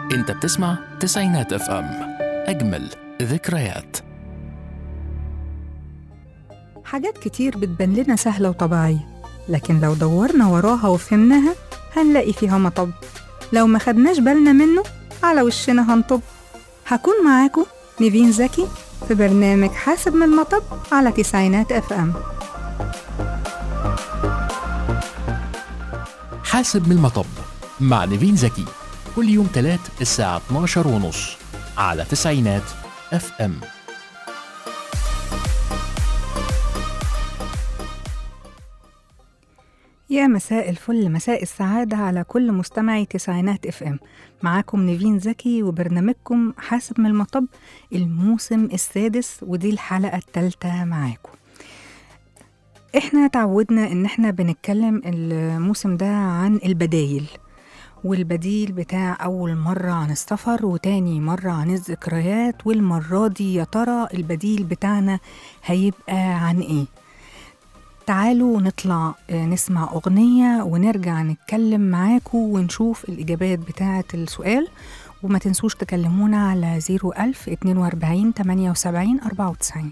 انت بتسمع تسعينات اف ام اجمل ذكريات حاجات كتير بتبان لنا سهلة وطبيعية لكن لو دورنا وراها وفهمناها هنلاقي فيها مطب لو ما خدناش بالنا منه على وشنا هنطب هكون معاكم نيفين زكي في برنامج حاسب من المطب على تسعينات اف ام حاسب من المطب مع نيفين زكي كل يوم تلات الساعة 12 ونص على تسعينات اف ام يا مساء الفل مساء السعادة على كل مستمعي تسعينات اف ام معاكم نيفين زكي وبرنامجكم حاسب من المطب الموسم السادس ودي الحلقة الثالثة معاكم احنا تعودنا ان احنا بنتكلم الموسم ده عن البدايل والبديل بتاع أول مرة عن السفر وتاني مرة عن الذكريات والمرة دي يا ترى البديل بتاعنا هيبقى عن ايه تعالوا نطلع آه، نسمع أغنية ونرجع نتكلم معاكم ونشوف الإجابات بتاعة السؤال وما تنسوش تكلمونا على 01000 42 78 94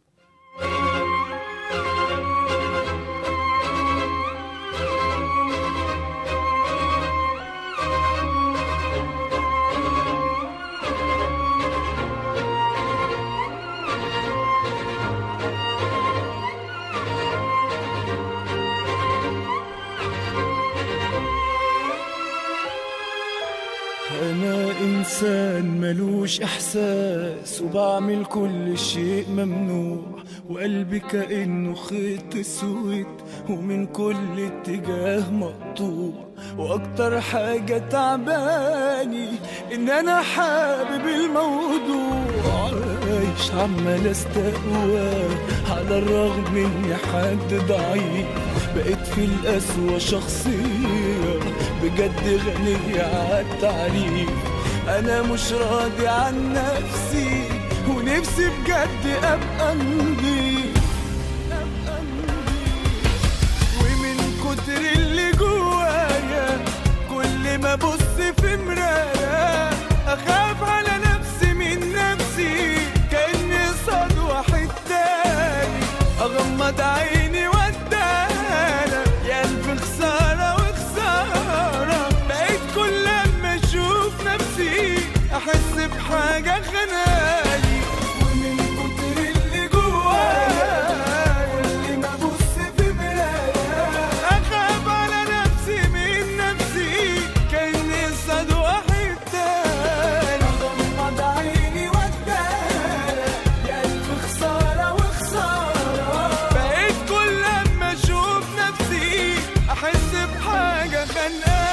أنا إنسان ملوش إحساس وبعمل كل شيء ممنوع وقلبي كأنه خيط أسود ومن كل اتجاه مقطوع وأكتر حاجة تعباني إن أنا حابب الموضوع عايش عمال استقوى على الرغم إني حد ضعيف بقيت في القسوة شخصية بجد غنية عالتعريف أنا مش راضي عن نفسي ونفسي بجد أبقى نضيف أبقى نضيف ومن كتر اللي جوايا كل ما ابص في مرايا اخاف على نفسي من نفسي كاني صاد واحد تاني اغمض عيني واتانا يا الف خساره وخساره بقيت كل لما اشوف نفسي احس بحاجه خنالي ومن كتر اللي جوايا كل ما ابص في مرايا اخاف على نفسي من نفسي كاني صاد واحد تاني اغمض عيني واتانا يا الف خساره وخساره بقيت كل لما اشوف نفسي احس بحاجه خانقاني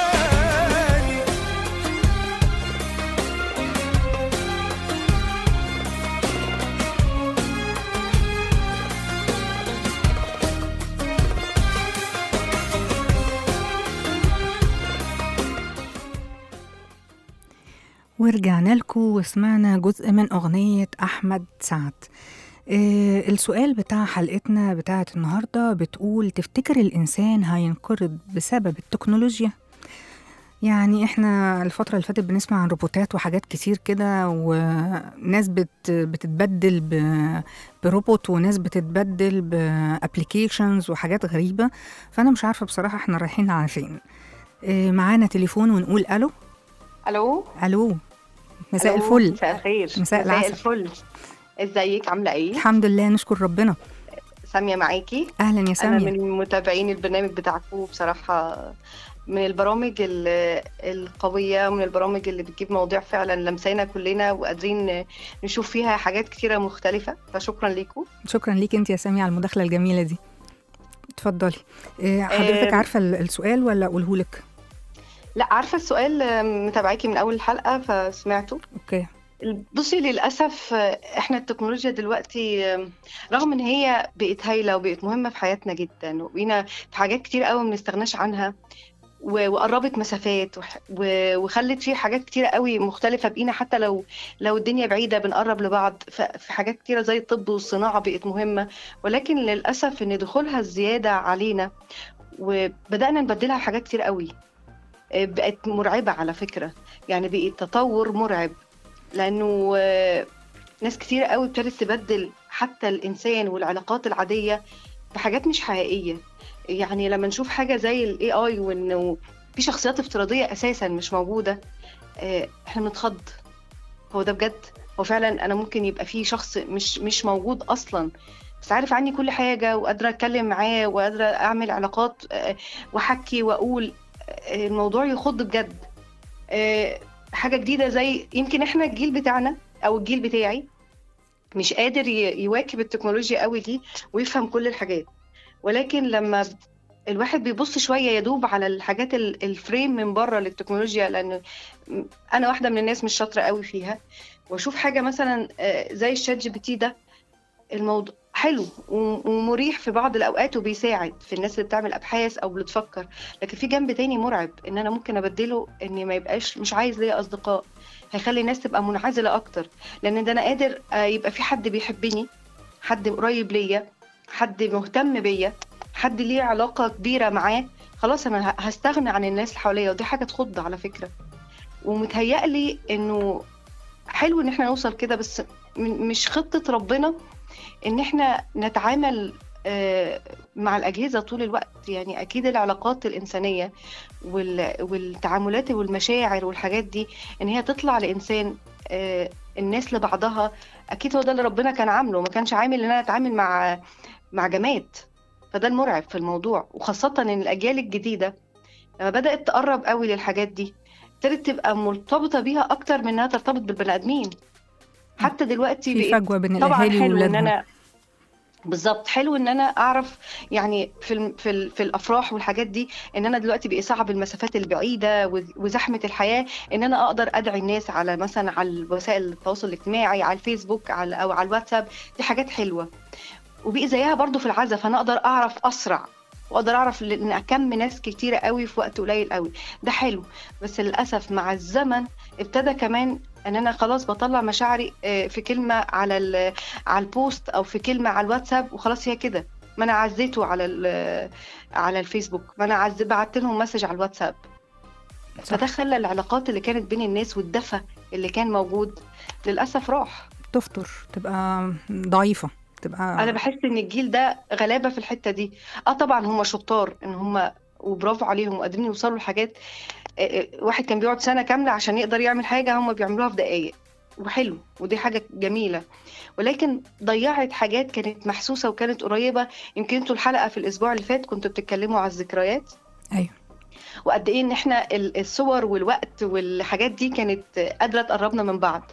ورجعنا لكم وسمعنا جزء من أغنية أحمد سعد آه السؤال بتاع حلقتنا بتاعت النهاردة بتقول تفتكر الإنسان هينقرض بسبب التكنولوجيا؟ يعني احنا الفترة اللي فاتت بنسمع عن روبوتات وحاجات كتير كده وناس بت بتتبدل ب- بروبوت وناس بتتبدل بابليكيشنز وحاجات غريبة فأنا مش عارفة بصراحة احنا رايحين على فين آه معانا تليفون ونقول ألو الو ألو مساء ألو، الفل مساء الخير مساء العسل. الفل ازيك عامله ايه الحمد لله نشكر ربنا ساميه معاكي اهلا يا انا ساميه من متابعين البرنامج بتاعكم بصراحه من البرامج ال- القويه ومن البرامج اللي بتجيب مواضيع فعلا لمسانا كلنا وقادرين نشوف فيها حاجات كتيره مختلفه فشكرا ليكم شكرا ليك انت يا ساميه على المداخله الجميله دي اتفضلي إيه، حضرتك آم. عارفه ال- السؤال ولا اقوله لك لا عارفه السؤال متابعاكي من اول الحلقه فسمعته اوكي بصي للأسف آه، احنا التكنولوجيا دلوقتي آم، رغم ان هي بقت هايلة وبقت مهمة في حياتنا جدا وبقينا في حاجات كتير قوي ما بنستغناش عنها و- وقربت مسافات وح- و- وخلت في حاجات كتيرة قوي مختلفة بقينا حتى لو لو الدنيا بعيدة بنقرب لبعض ف- في حاجات كتيرة زي الطب والصناعة بقت مهمة ولكن للأسف إن دخولها الزيادة علينا وبدأنا نبدلها حاجات كتير قوي آه، بقت مرعبة على فكرة يعني بقت تطور مرعب لأنه آه، ناس كتير قوي ابتدت تبدل حتى الإنسان والعلاقات العادية بحاجات مش حقيقية يعني لما نشوف حاجة زي الاي اي وانه في شخصيات افتراضية اساسا مش موجودة آه، احنا بنتخض هو ده بجد هو فعلا انا ممكن يبقى في شخص مش مش موجود اصلا بس عارف عني كل حاجة وقادرة اتكلم معاه وقادرة اعمل علاقات آه، واحكي واقول آه، الموضوع يخض بجد آه، حاجة جديدة زي يمكن احنا الجيل بتاعنا او الجيل بتاعي مش قادر ي- يواكب التكنولوجيا قوي دي ويفهم كل الحاجات ولكن لما الواحد بيبص شويه يدوب على الحاجات ال- الفريم من بره للتكنولوجيا لان انا واحده من الناس مش شاطره قوي فيها واشوف حاجه مثلا آه، زي الشات جي بي تي ده الموضوع حلو و- ومريح في بعض الاوقات وبيساعد في الناس اللي بتعمل ابحاث او بتفكر لكن في جنب تاني مرعب ان انا ممكن ابدله اني ما يبقاش مش عايز ليا اصدقاء هيخلي الناس تبقى منعزله اكتر لان ده انا قادر آه، يبقى في حد بيحبني حد قريب ليا حد مهتم بيا حد ليه علاقة كبيرة معاه خلاص أنا ه- هستغنى عن الناس اللي حواليا ودي حاجة تخض على فكرة ومتهيألي إنه حلو إن إحنا نوصل كده بس م- مش خطة ربنا إن إحنا نتعامل آه، مع الأجهزة طول الوقت يعني أكيد العلاقات الإنسانية وال- والتعاملات والمشاعر والحاجات دي إن هي تطلع لإنسان آه، الناس لبعضها أكيد هو ده اللي ربنا كان عامله ما كانش عامل إن أنا أتعامل مع مع جماد فده المرعب في الموضوع وخاصة إن الأجيال الجديدة لما بدأت تقرب قوي للحاجات دي ابتدت تبقى مرتبطة بيها أكتر من إنها ترتبط بالبني آدمين حتى دلوقتي في بقت فجوه بين طبعا الاهالي حلو ان واولادهم انا بالظبط حلو ان انا اعرف يعني في الم- في ال- في الافراح والحاجات دي ان انا دلوقتي بقى صعب المسافات البعيده و- وزحمه الحياه ان انا اقدر ادعي الناس على مثلا على وسائل التواصل الاجتماعي على الفيسبوك على او على الواتساب دي حاجات حلوه وبقي زيها برضو في العزف انا اقدر اعرف اسرع واقدر اعرف ل- ان اكم ناس كتيره قوي في وقت قليل قوي ده حلو بس للاسف مع الزمن ابتدى كمان ان انا خلاص بطلع مشاعري آه، في كلمه على ال- على البوست او في كلمه على الواتساب وخلاص هي كده ما انا عزيته على ال- على الفيسبوك ما انا عز بعت لهم مسج على الواتساب صح. فده خلى العلاقات اللي كانت بين الناس والدفى اللي كان موجود للاسف راح تفطر تبقى ضعيفه تبقى انا بحس ان الجيل ده غلابه في الحته دي اه طبعا هم شطار ان هم وبرافو عليهم وقادرين يوصلوا لحاجات آه، آه، واحد كان بيقعد سنه كامله عشان يقدر يعمل حاجه هم بيعملوها في دقائق وحلو ودي حاجه جميله ولكن ضيعت حاجات كانت محسوسه وكانت قريبه يمكن انتوا الحلقه في الاسبوع اللي فات كنتوا بتتكلموا على الذكريات ايوه وقد ايه ان احنا ال- الصور والوقت والحاجات دي كانت قادره تقربنا من بعض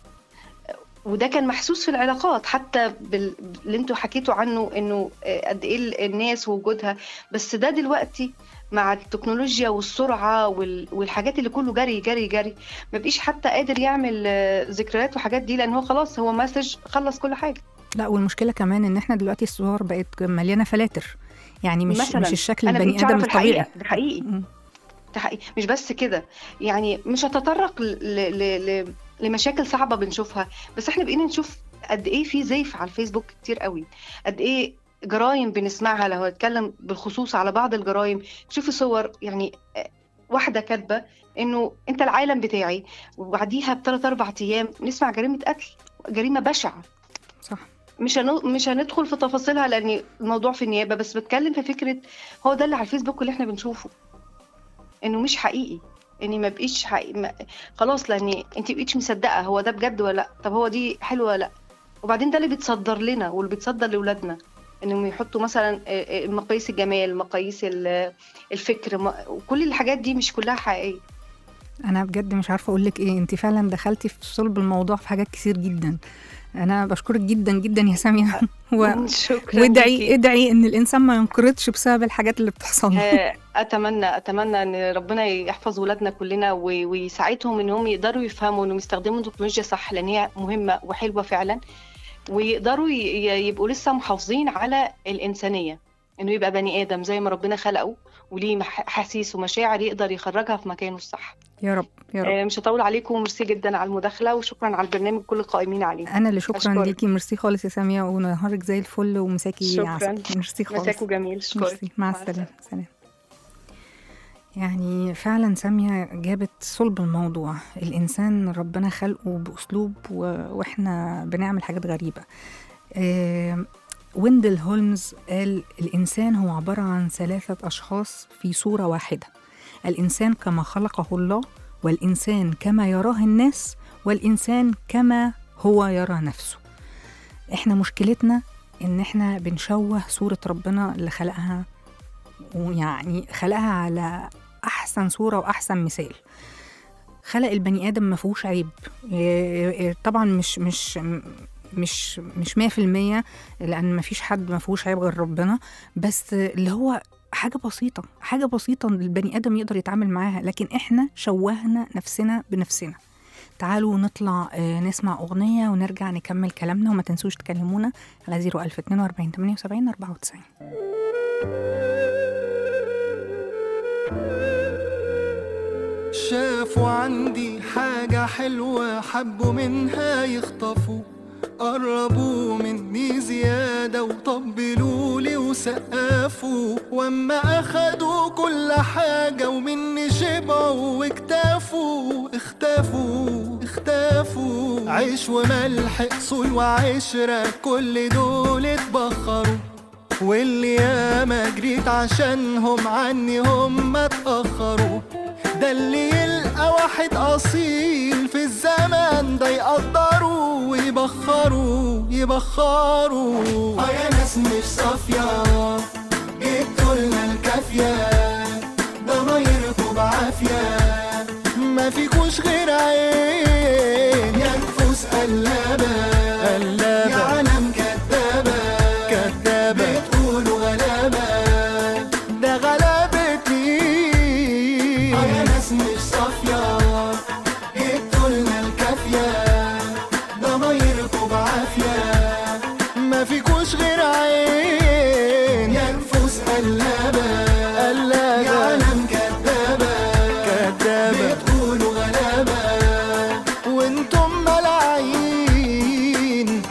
وده كان محسوس في العلاقات حتى بال- اللي انتوا حكيتوا عنه انه آه، قد ايه ال- الناس ووجودها بس ده دلوقتي مع التكنولوجيا والسرعه وال- والحاجات اللي كله جري جري جري ما بقيش حتى قادر يعمل آه، ذكريات وحاجات دي لان هو خلاص هو مسج خلص كل حاجه لا والمشكله كمان ان احنا دلوقتي الصور بقت مليانه فلاتر يعني مش مثلاً. مش الشكل انا البني بقيتش ادم اعرف الطبيعي الحقيقه ده حقيقي مم. ده حقيقي مش بس كده يعني مش هتطرق ل... ل... ل... لمشاكل صعبه بنشوفها بس احنا بقينا نشوف قد ايه في زيف على الفيسبوك كتير قوي قد ايه جرائم بنسمعها لو هنتكلم بالخصوص على بعض الجرائم شوفي صور يعني آه، واحده كاتبه انه انت العالم بتاعي وبعديها بثلاث اربع ايام نسمع جريمه قتل جريمه بشعه صح مش هنو... مش هندخل في تفاصيلها لان الموضوع في النيابه بس بتكلم في فكره هو ده اللي على الفيسبوك اللي احنا بنشوفه انه مش حقيقي اني ما بقيش حقيقي ما... خلاص لان انت بقيتش مصدقه هو ده بجد ولا لا طب هو دي حلوه ولا لا وبعدين ده اللي بيتصدر لنا واللي بيتصدر لاولادنا انهم يحطوا مثلا آه، آه، مقاييس الجمال مقاييس ال- الفكر م- وكل الحاجات دي مش كلها حقيقيه انا بجد مش عارفه اقول لك ايه انت فعلا دخلتي في صلب الموضوع في حاجات كتير جدا انا بشكرك جدا جدا يا ساميه و... شكرا وادعي ليكي. ادعي ان الانسان ما ينقرضش بسبب الحاجات اللي بتحصل له آه، اتمنى اتمنى ان ربنا يحفظ ولادنا كلنا و- ويساعدهم انهم يقدروا يفهموا انهم يستخدموا التكنولوجيا صح لان هي مهمه وحلوه فعلا ويقدروا ي- ي- يبقوا لسه محافظين على الانسانيه انه يبقى بني ادم زي ما ربنا خلقه وليه مح- احاسيس ومشاعر يقدر يخرجها في مكانه الصح يا رب يا رب آه، مش هطول عليكم وميرسي جدا على المداخله وشكرا على البرنامج كل القائمين عليه انا اللي شكرا أشكرك. ليكي ميرسي خالص يا ساميه ونهارك زي الفل ومساكي شكراً. عسل ميرسي خالص مساكوا جميل شكرا ميرسي مع السلامه سلام يعني فعلا سامية جابت صلب الموضوع الإنسان ربنا خلقه بأسلوب و... وإحنا بنعمل حاجات غريبة آه... ويندل هولمز قال الإنسان هو عبارة عن ثلاثة أشخاص في صورة واحدة الإنسان كما خلقه الله والإنسان كما يراه الناس والإنسان كما هو يرى نفسه إحنا مشكلتنا إن إحنا بنشوه صورة ربنا اللي خلقها ويعني خلقها على احسن صوره واحسن مثال خلق البني ادم ما فيهوش عيب إيه- طبعا مش مش مش مش 100% لان ما فيش حد ما فيهوش عيب غير ربنا بس اللي هو حاجه بسيطه حاجه بسيطه البني ادم يقدر يتعامل معاها لكن احنا شوهنا نفسنا بنفسنا تعالوا نطلع آه، نسمع أغنية ونرجع نكمل كلامنا وما تنسوش تكلمونا على 01042 78 94 شافوا عندي حاجة حلوة حبوا منها يخطفوا قربوا مني زيادة وطبلوا لي وسقفوا واما اخدوا كل حاجة ومني شبعوا واكتفوا اختفوا اختفوا عيش وملح اصول وعشرة كل دول اتبخروا واللي ياما جريت عشانهم عني هم اتأخروا ده اللي يلقى واحد أصيل في الزمن ده يقدروا ويبخروا يبخروا اه يا ناس مش صافية جبتوا لنا الكافية ضمايركوا بعافية ما فيكوش غير عين يا نفوس قلابة قلابة يا عالم كدابة كدابة بتقولوا غلابة ده غلابة مين اه يا ناس مش صافية جبتوا لنا الكافية ضمايركوا بعافية ما فيكوش غير عين يا نفوس قلابة قلابة يا عالم كدابة كدابة بتقولوا غلابة وانتم ملاعين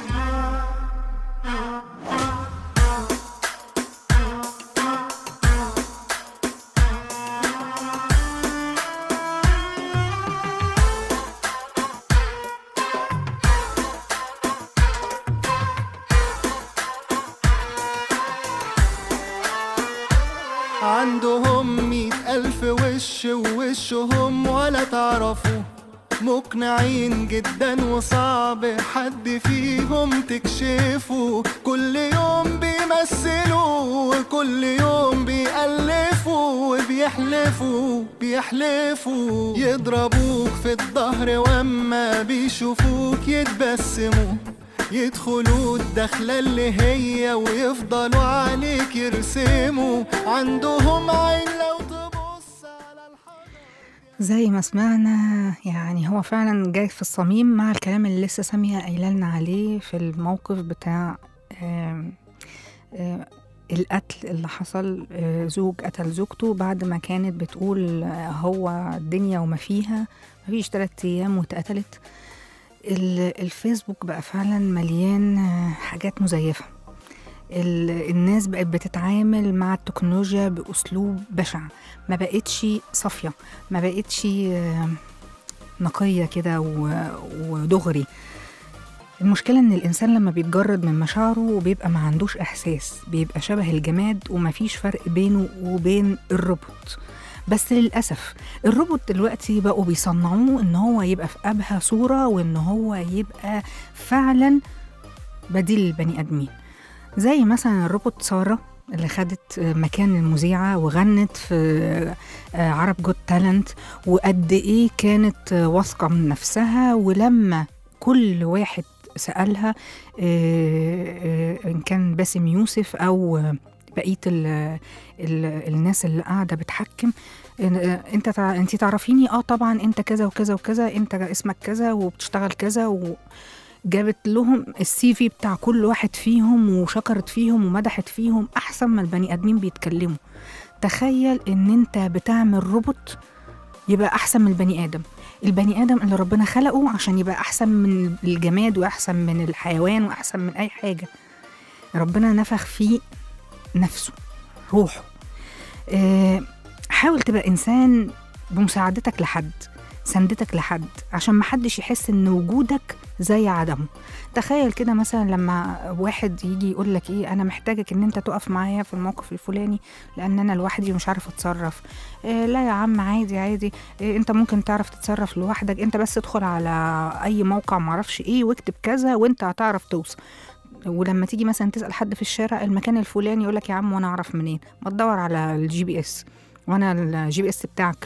عندهم مئة ألف وش ووشهم ولا تعرفوا مقنعين جدا وصعب حد فيهم تكشفه كل يوم بيمثلوا وكل يوم بيألفوا وبيحلفوا بيحلفوا يضربوك في الظهر واما بيشوفوك يتبسموا يدخلوا الدخلة اللي هي ويفضلوا عليك يرسموا عندهم عين لو تبص على الحرب زي ما سمعنا يعني هو فعلا جاي في الصميم مع الكلام اللي لسه سامية قايله لنا عليه في الموقف بتاع آم، آم، القتل اللي حصل آه، زوج قتل زوجته بعد ما كانت بتقول آه، هو الدنيا وما فيها مفيش تلات أيام واتقتلت ال- الفيسبوك بقى فعلا مليان آه، حاجات مزيفة ال- الناس بقت بتتعامل مع التكنولوجيا بأسلوب بشع ما بقتش صافية ما بقتش آه، نقية كده و- ودغري المشكلة إن الإنسان لما بيتجرد من مشاعره بيبقى ما عندوش إحساس بيبقى شبه الجماد ومفيش فرق بينه وبين الروبوت بس للأسف الروبوت دلوقتي بقوا بيصنعوه إن هو يبقى في أبهى صورة وإن هو يبقى فعلا بديل للبني آدمين زي مثلا الروبوت سارة اللي خدت مكان المذيعة وغنت في عرب جوت تالنت وقد إيه كانت واثقة من نفسها ولما كل واحد سألها آه، آه، إن كان باسم يوسف أو بقية ال ال الناس اللي قاعدة بتحكم آه، انت تع- انت تعرفيني اه طبعا انت كذا وكذا وكذا انت اسمك كذا وبتشتغل كذا و جابت لهم السي في بتاع كل واحد فيهم وشكرت فيهم ومدحت فيهم احسن ما البني ادمين بيتكلموا تخيل ان انت بتعمل روبوت يبقى احسن من البني ادم البني ادم اللي ربنا خلقه عشان يبقى احسن من الجماد واحسن من الحيوان واحسن من اي حاجه ربنا نفخ فيه نفسه روحه آه، حاول تبقى إنسان بمساعدتك لحد سندتك لحد عشان محدش يحس ان وجودك زي عدمه تخيل كده مثلا لما واحد يجي يقول لك ايه انا محتاجك ان انت تقف معايا في الموقف الفلاني لان انا لوحدي ومش عارف اتصرف إيه لا يا عم عادي عادي إيه انت ممكن تعرف تتصرف لوحدك انت بس ادخل على اي موقع معرفش ايه واكتب كذا وانت هتعرف توصل ولما تيجي مثلا تسال حد في الشارع المكان الفلاني يقول لك يا عم وانا اعرف منين ما تدور على الجي بي اس وانا الجي بي اس بتاعك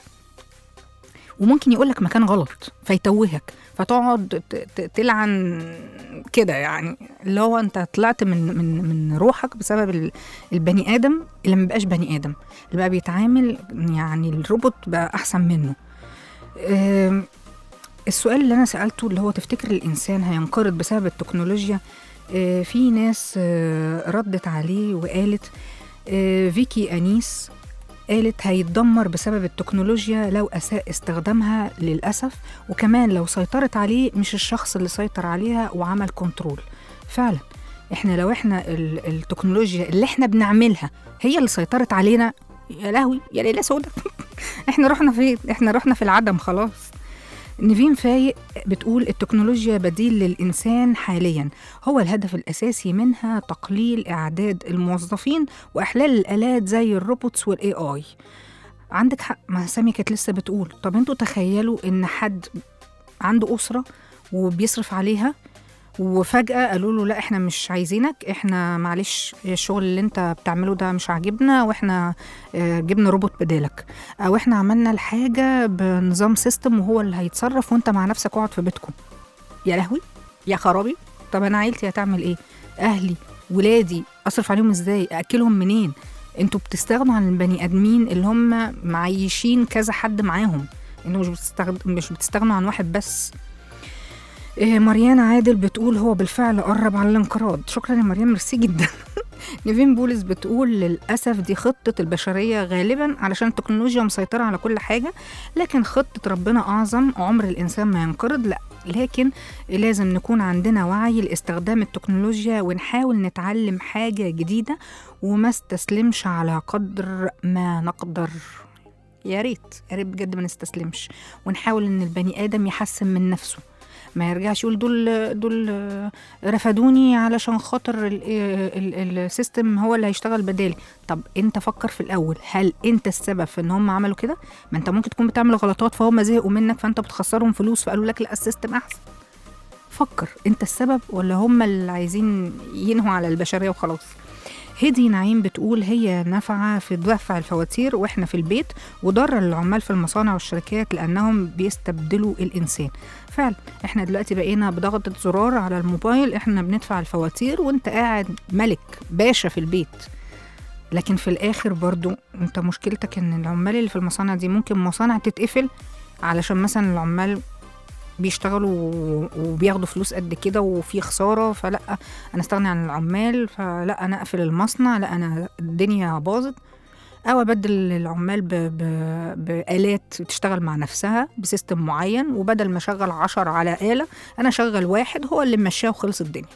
وممكن يقول لك مكان غلط فيتوهك فتقعد ت- ت- تلعن كده يعني اللي هو انت طلعت من من من روحك بسبب ال- البني ادم اللي ما بقاش بني ادم اللي بقى بيتعامل يعني الروبوت بقى احسن منه أم، السؤال اللي انا سالته اللي هو تفتكر الانسان هينقرض بسبب التكنولوجيا أه، في ناس أه، ردت عليه وقالت أه، فيكي انيس قالت هيتدمر بسبب التكنولوجيا لو أساء استخدامها للأسف وكمان لو سيطرت عليه مش الشخص اللي سيطر عليها وعمل كنترول فعلا احنا لو احنا ال- التكنولوجيا اللي احنا بنعملها هي اللي سيطرت علينا يا لهوي يا ليلة سودة احنا رحنا فين احنا رحنا في العدم خلاص نيفين فايق بتقول التكنولوجيا بديل للإنسان حاليا هو الهدف الأساسي منها تقليل إعداد الموظفين وإحلال الآلات زي الروبوتس والاي اي عندك حق ما سامي كانت لسه بتقول طب انتوا تخيلوا ان حد عنده أسرة وبيصرف عليها وفجأة قالوا له لا احنا مش عايزينك احنا معلش الشغل اللي انت بتعمله ده مش عاجبنا واحنا آه، جبنا روبوت بدالك او احنا عملنا الحاجة بنظام سيستم وهو اللي هيتصرف وانت مع نفسك اقعد في بيتكم يا لهوي يا خرابي طب انا عيلتي هتعمل ايه اهلي ولادي اصرف عليهم ازاي اكلهم منين انتوا بتستغنوا عن البني ادمين اللي هم معيشين كذا حد معاهم انتوا مش بتستغد... مش بتستغنوا عن واحد بس إيه مريان عادل بتقول هو بالفعل قرب على الانقراض شكرا يا مريم ميرسي جدا نيفين بولس بتقول للأسف دي خطة البشرية غالبا علشان التكنولوجيا مسيطرة على كل حاجة لكن خطة ربنا أعظم عمر الإنسان ما ينقرض لا لكن لازم نكون عندنا وعي لاستخدام التكنولوجيا ونحاول نتعلم حاجة جديدة وما استسلمش على قدر ما نقدر يا ريت يا ريت بجد ما نستسلمش ونحاول ان البني ادم يحسن من نفسه ما يرجعش يقول دول دول رفدوني علشان خاطر ال- ال- السيستم هو اللي هيشتغل بدالي طب انت فكر في الاول هل انت السبب في ان هم عملوا كده ما انت ممكن تكون بتعمل غلطات فهم زهقوا منك فانت بتخسرهم فلوس فقالوا لك لا السيستم احسن فكر انت السبب ولا هم اللي عايزين ينهوا على البشريه وخلاص هدي نعيم بتقول هي نافعة في دفع الفواتير واحنا في البيت وضرر للعمال في المصانع والشركات لانهم بيستبدلوا الانسان فعلا احنا دلوقتي بقينا بضغطة زرار على الموبايل احنا بندفع الفواتير وانت قاعد ملك باشا في البيت لكن في الاخر برضو انت مشكلتك ان العمال اللي في المصانع دي ممكن مصانع تتقفل علشان مثلا العمال بيشتغلوا و- وبياخدوا فلوس قد كده وفي خساره فلا انا استغني عن العمال فلا انا اقفل المصنع لا انا الدنيا باظت او ابدل العمال ب... ب... بالات تشتغل مع نفسها بسيستم معين وبدل ما اشغل عشر على آلة انا اشغل واحد هو اللي ممشاه وخلص الدنيا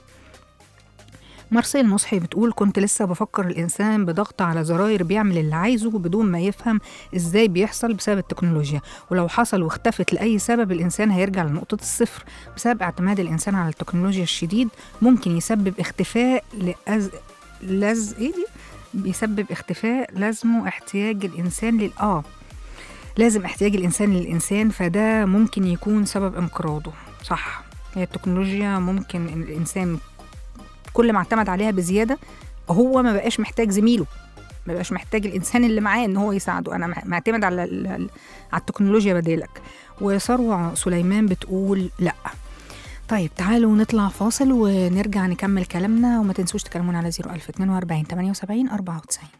مارسيل مصحي بتقول كنت لسه بفكر الإنسان بضغط على زراير بيعمل اللي عايزه بدون ما يفهم إزاي بيحصل بسبب التكنولوجيا ولو حصل واختفت لأي سبب الإنسان هيرجع لنقطة الصفر بسبب اعتماد الإنسان على التكنولوجيا الشديد ممكن يسبب اختفاء لأز... لز إيه دي؟ بيسبب اختفاء لازمه احتياج الإنسان لل آه لازم احتياج الإنسان للإنسان فده ممكن يكون سبب انقراضه صح هي التكنولوجيا ممكن إن الإنسان كل ما اعتمد عليها بزياده هو ما بقاش محتاج زميله ما بقاش محتاج الانسان اللي معاه ان هو يساعده انا مع- معتمد على ال- ال- على التكنولوجيا بدالك وثروه سليمان بتقول لا طيب تعالوا نطلع فاصل ونرجع نكمل كلامنا وما تنسوش تكلمونا على 01042 78 94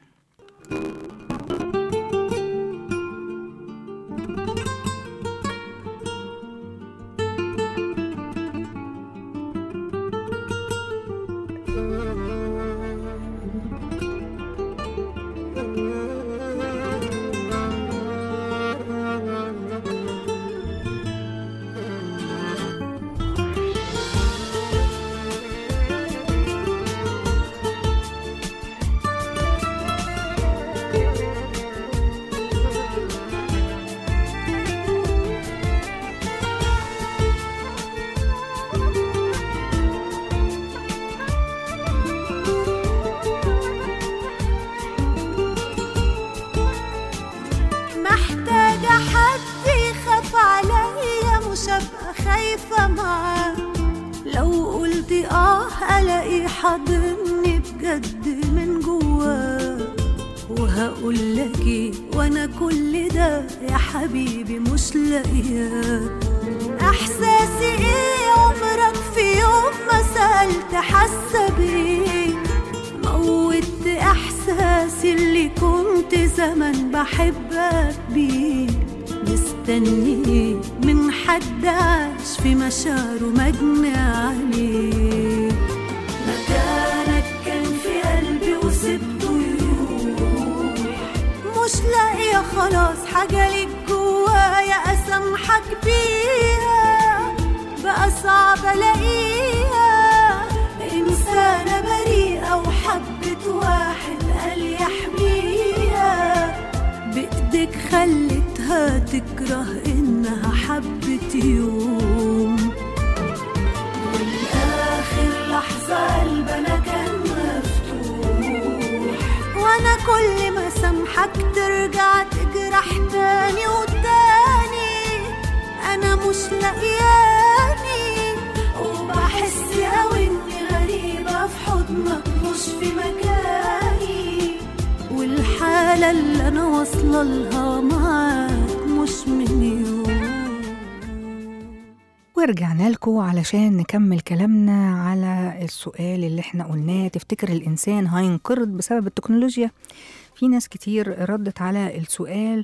خايفة معاه لو قلت اه الاقي حاضني بجد من جواه وهقول لك ايه وانا كل ده يا حبيبي مش لاقياه احساسي ايه عمرك في يوم ما سألت حاسة بايه موت احساسي اللي كنت زمان بحبك بيه مستني ايه من حد عاش في مشاعره مجني عليه مكانك كان في قلبي وسبته يروح مش لاقية خلاص حاجة ليك جوايا أسامحك بيها بقى صعب ألاقيها إنسانة بريئة وحبت واحد قال يحميها بإيدك خلتها تكره إنها حبت يوم والآخر لحظة قلبنا كان مفتوح وأنا كل ما سامحك ترجع تجرح تاني وتاني أنا مش لاقياني وبحس أوي إني غريبة في حضنك مش في مكاني والحالة اللي أنا واصلة لها معاك مش من يوم ورجعنا لكم علشان نكمل كلامنا على السؤال اللي احنا قلناه تفتكر الإنسان هينقرض بسبب التكنولوجيا في ناس كتير ردت على السؤال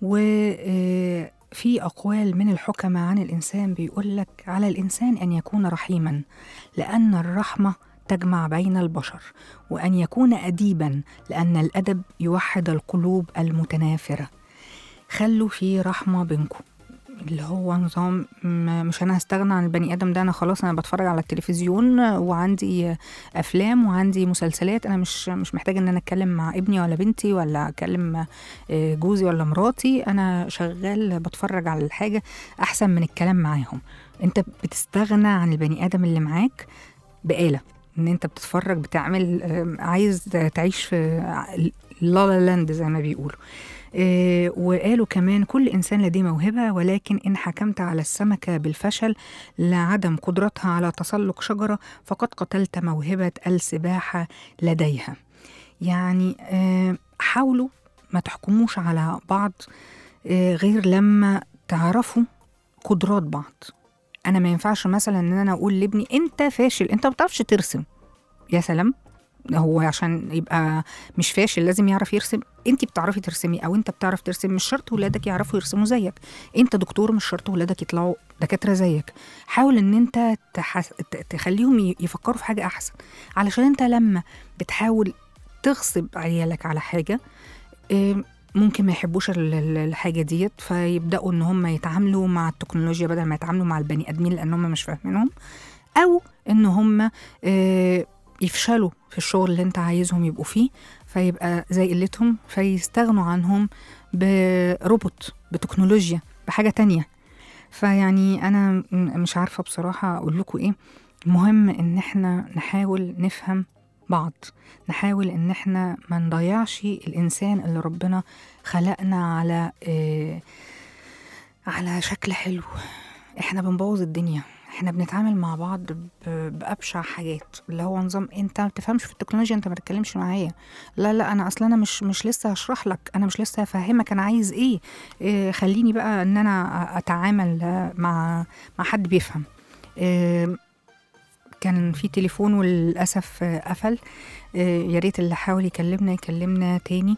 وفي أقوال من الحكماء عن الإنسان بيقول لك على الإنسان أن يكون رحيما لأن الرحمة تجمع بين البشر وأن يكون أديبا لأن الأدب يوحد القلوب المتنافرة خلوا في رحمة بينكم اللي هو نظام م- مش انا هستغنى عن البني ادم ده انا خلاص انا بتفرج على التلفزيون وعندي افلام وعندي مسلسلات انا مش مش محتاجه ان انا اتكلم مع ابني ولا بنتي ولا اكلم آه، جوزي ولا مراتي انا شغال بتفرج على الحاجه احسن من الكلام معاهم انت بتستغنى عن البني ادم اللي معاك بآلة ان انت بتتفرج بتعمل آه، عايز تعيش في لالا لاند زي ما بيقولوا آه، وقالوا كمان كل إنسان لديه موهبة ولكن إن حكمت على السمكة بالفشل لعدم قدرتها على تسلق شجرة فقد قتلت موهبة السباحة لديها يعني آه، حاولوا ما تحكموش على بعض آه، غير لما تعرفوا قدرات بعض انا ما ينفعش مثلا ان انا اقول لابني انت فاشل انت ما بتعرفش ترسم يا سلام هو عشان يبقى مش فاشل لازم يعرف يرسم انت بتعرفي ترسمي او انت بتعرف ترسم مش شرط ولادك يعرفوا يرسموا زيك انت دكتور مش شرط ولادك يطلعوا دكاتره زيك حاول ان انت تحس... ت- تخليهم ي- يفكروا في حاجه احسن علشان انت لما بتحاول تغصب عيالك على حاجه آم، ممكن ما يحبوش ال- ال- الحاجه ديت فيبداوا ان هم يتعاملوا مع التكنولوجيا بدل ما يتعاملوا مع البني ادمين لان هم مش فاهمينهم او ان هم آه، يفشلوا في الشغل اللي انت عايزهم يبقوا فيه فيبقى زي قلتهم فيستغنوا عنهم بروبوت بتكنولوجيا بحاجة تانية فيعني أنا م- مش عارفة بصراحة أقول لكم إيه المهم إن إحنا نحاول نفهم بعض نحاول إن إحنا ما نضيعش الإنسان اللي ربنا خلقنا على آه على شكل حلو إحنا بنبوظ الدنيا احنا بنتعامل مع بعض ب- بابشع حاجات اللي هو نظام انت ما بتفهمش في التكنولوجيا انت ما تتكلمش معايا لا لا انا اصلا انا مش مش لسه هشرح لك انا مش لسه هفهمك انا عايز ايه, إيه خليني بقى ان انا أ- اتعامل آه، مع مع حد بيفهم إيه كان في تليفون وللاسف آه، قفل إيه يا ريت اللي حاول يكلمنا يكلمنا تاني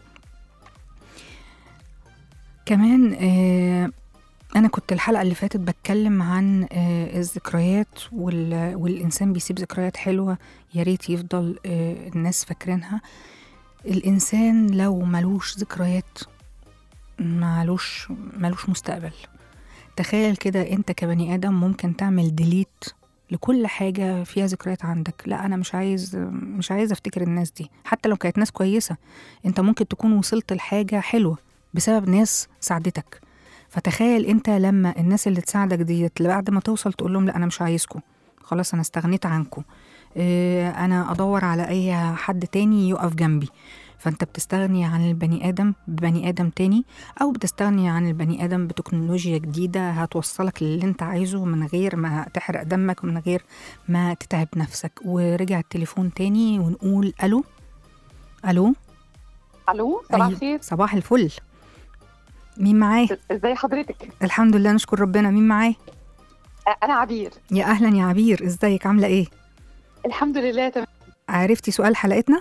كمان إيه أنا كنت الحلقة اللي فاتت بتكلم عن آه، الذكريات وال- والإنسان بيسيب ذكريات حلوة يا ريت يفضل آه، الناس فاكرينها الإنسان لو ملوش ذكريات ملوش ملوش مستقبل تخيل كده أنت كبني آدم ممكن تعمل ديليت لكل حاجة فيها ذكريات عندك لا أنا مش عايز مش عايز أفتكر الناس دي حتى لو كانت ناس كويسة أنت ممكن تكون وصلت لحاجة حلوة بسبب ناس ساعدتك فتخيل انت لما الناس اللي تساعدك ديت بعد ما توصل تقول لهم لا انا مش عايزكم خلاص انا استغنيت عنكم اه انا ادور على اي حد تاني يقف جنبي فانت بتستغني عن البني ادم ببني ادم تاني او بتستغني عن البني ادم بتكنولوجيا جديده هتوصلك للي انت عايزه من غير ما تحرق دمك ومن غير ما تتعب نفسك ورجع التليفون تاني ونقول الو الو الو صباح أيوة، الخير صباح الفل مين معايا ازي حضرتك الحمد لله نشكر ربنا مين معايا انا عبير يا اهلا يا عبير ازيك عامله ايه الحمد لله تمام عرفتي سؤال حلقتنا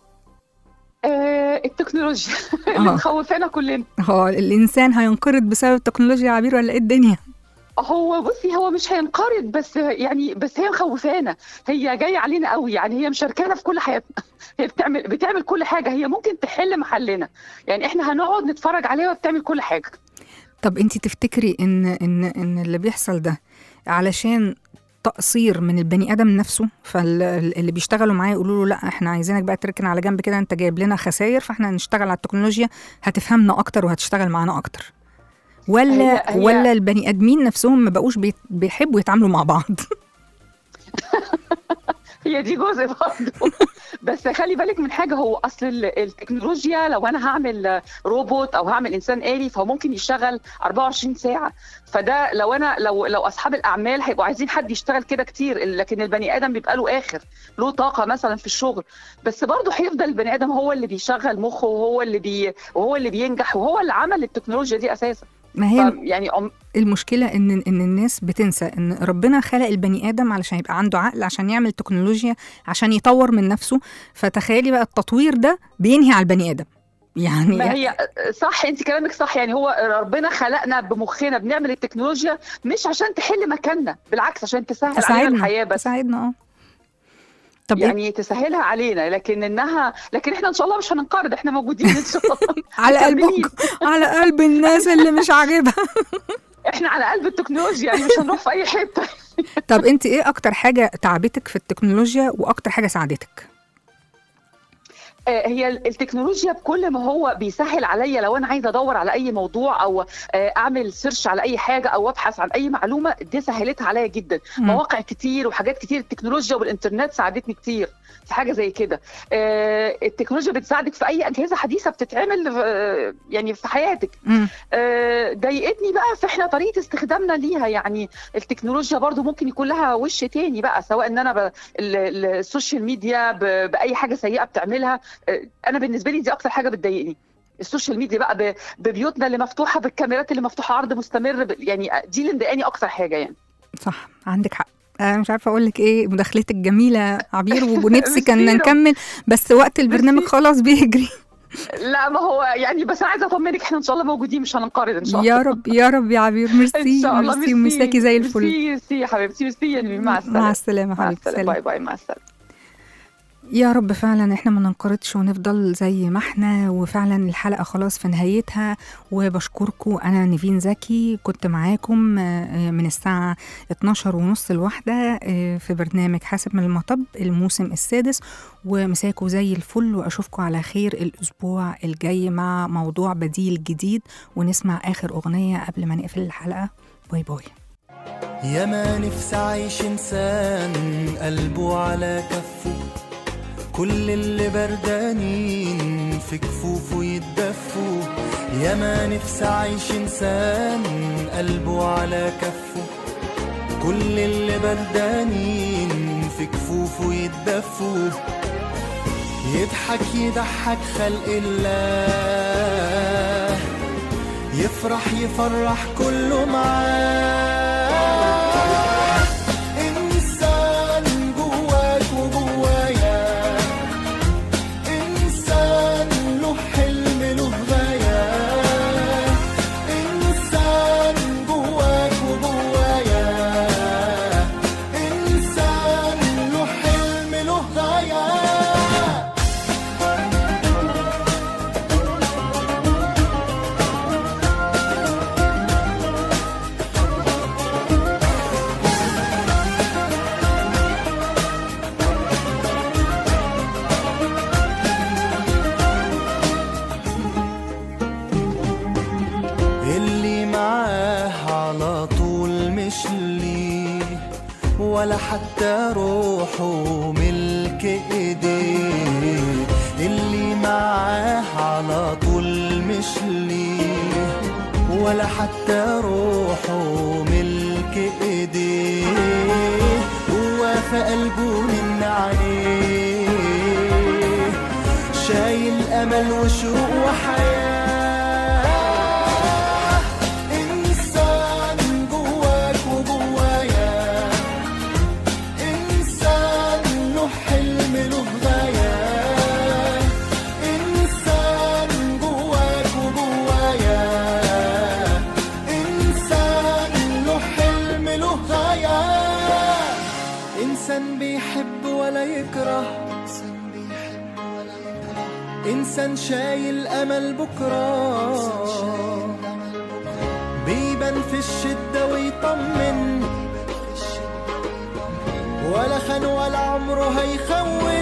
آه التكنولوجيا اللي آه. مخوفانا كلنا هو الانسان هينقرض بسبب التكنولوجيا يا عبير ولا ايه الدنيا هو بصي هو مش هينقرض بس يعني بس هي مخوفانا هي جايه علينا قوي يعني هي مشاركانا في كل حياتنا هي بتعمل بتعمل كل حاجه هي ممكن تحل محلنا يعني احنا هنقعد نتفرج عليها وبتعمل كل حاجه طب انت تفتكري ان ان ان اللي بيحصل ده علشان تقصير من البني ادم نفسه فاللي بيشتغلوا معاه يقولوا له لا احنا عايزينك بقى تركن على جنب كده انت جايب لنا خسائر فاحنا هنشتغل على التكنولوجيا هتفهمنا اكتر وهتشتغل معانا اكتر ولا هي- هي- ولا البني ادمين نفسهم ما بقوش بيت- بيحبوا يتعاملوا مع بعض هي دي جزء برضه بس خلي بالك من حاجه هو اصل ال- التكنولوجيا لو انا هعمل روبوت او هعمل انسان آلي فهو ممكن يشتغل 24 ساعه فده لو انا لو لو اصحاب الاعمال هيبقوا عايزين حد يشتغل كده كتير لكن البني ادم بيبقى له اخر له طاقه مثلا في الشغل بس برضه هيفضل البني ادم هو اللي بيشغل مخه وهو اللي بي وهو اللي بينجح وهو اللي عمل التكنولوجيا دي اساسا ما هي ف- يعني عم- المشكلة إن إن الناس بتنسى إن ربنا خلق البني آدم علشان يبقى عنده عقل عشان يعمل تكنولوجيا عشان يطور من نفسه فتخيلي بقى التطوير ده بينهي على البني آدم يعني ما هي صح انت كلامك صح يعني هو ربنا خلقنا بمخنا بنعمل التكنولوجيا مش عشان تحل مكاننا بالعكس عشان تسهل علينا تساعدنا الحياه بس تساعدنا اه طب إيه؟ يعني تسهلها علينا لكن انها لكن احنا ان شاء الله مش هننقرض احنا موجودين ان شاء الله على مكملين. قلبك على قلب الناس اللي مش عاجبها احنا على قلب التكنولوجيا يعني مش هنروح في اي حته طب انت ايه اكتر حاجة تعبتك في التكنولوجيا واكتر حاجة ساعدتك آه، هي التكنولوجيا بكل ما هو بيسهل عليا لو انا عايزه ادور على اي موضوع او آه، اعمل سيرش على اي حاجه او ابحث عن اي معلومه دي سهلتها عليا جدا مم. مواقع كتير وحاجات كتير التكنولوجيا والانترنت ساعدتني كتير في حاجه زي كده آه، التكنولوجيا بتساعدك في اي اجهزه حديثه بتتعمل آه، يعني في حياتك مم. آه، ضايقتني بقى في احنا طريقه استخدامنا ليها يعني التكنولوجيا برضو ممكن يكون لها وش تاني بقى سواء ان انا ب... ال- ال- السوشيال ميديا ب... باي حاجه سيئه بتعملها آه، انا بالنسبه لي دي اكتر حاجه بتضايقني السوشيال ميديا بقى ب... ببيوتنا اللي مفتوحه بالكاميرات اللي مفتوحه عرض مستمر ب... يعني دي اللي مضايقاني اكتر حاجه يعني صح عندك حق انا مش عارفه اقول لك ايه مداخلتك جميله عبير ونفسي كنا ميرسي. نكمل بس وقت البرنامج ميرسي. خلاص بيجري لا ما هو يعني بس انا عايزه اطمنك احنا ان شاء الله موجودين مش هننقرض ان شاء الله يا رب يا رب يا عبير ان ميرسي شاء الله ميرسي ومساكي زي الفل ميرسي ميرسي يا حبيبتي ميرسي يا نبيل. مع السلامه مع السلامه مع حبيبتي السلامه سلام باي باي مع السلامه يا رب فعلا احنا ما ننقرضش ونفضل زي ما احنا وفعلا الحلقة خلاص في نهايتها وبشكركم انا نيفين زكي كنت معاكم آه، من الساعة 12 ونص الواحدة آه، في برنامج حاسب من المطب الموسم السادس ومساكوا زي الفل واشوفكم على خير الاسبوع الجاي مع موضوع بديل جديد ونسمع اخر اغنية قبل ما نقفل الحلقة باي باي يا ما نفسي عايش انسان قلبه على كفه كل اللي بردانين في كفوفه يتدفوا يا ما نفسي عايش انسان قلبه على كفه كل اللي بردانين في كفوفه يتدفوا يضحك يضحك خلق الله يفرح يفرح كله معاه إنسان جواك وجوايا إنسان له حلم له غاية إنسان جواك وجوايا إنسان له حلم له غاية اللي معاه على طول مش ليه ولا حتى روحه ملك ايديه اللي معاه على طول مش ليه ولا حتى روحه ملك ايديه هو في قلبه من عليه شايل امل وشوق وحياه انسان جواك وجوايا انسان له حلم له غايه انسان جواك وجوايا انسان له حلم له غايه انسان بيحب ولا يكره انسان شايل امل بكره بيبان في الشده ويطمن ولا خان ولا عمره هيخون